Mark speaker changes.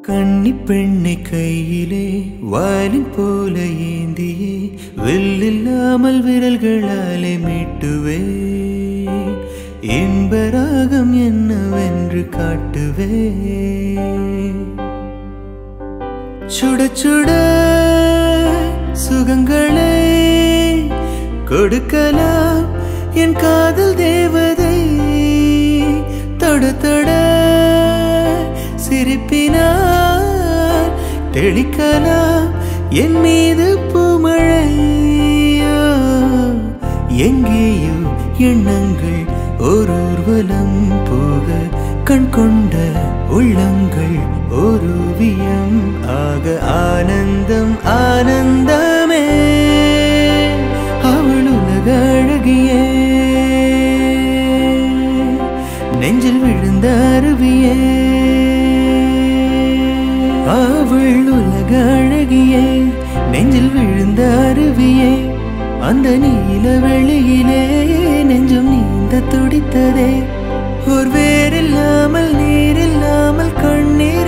Speaker 1: கன்னி பெண்ணை கையிலே வாலின் போல ஏந்தியே வெல்லில்லாமல் விரல்களாலே மீட்டுவே இன்பராகம் என்னவென்று காட்டுவே சுட சுட சுகங்களை கொடுக்கலாம் என் காதல் தேவதை தொட தொட சிரிப்பினால் தெளிக்கலாம் என் மீது பூமழையோ எங்கேயோ எண்ணங்கள் ஒரு ஊர்வலம் போக கண் கொண்ட உள்ளங்கள் ஓருவியம் ஆக ஆனந்தம் ஆனந்தமே அவள் உலக அழகியே நெஞ்சில் விழுந்த அருவியே அவள் உலக அழகியே நெஞ்சில் விழுந்த அருவியே அந்த நீல வெளியிலே நெஞ்சம் நீந்த துடித்ததே ஒரு வேறில்லாமல் நீரில்லாமல் கண்ணீர்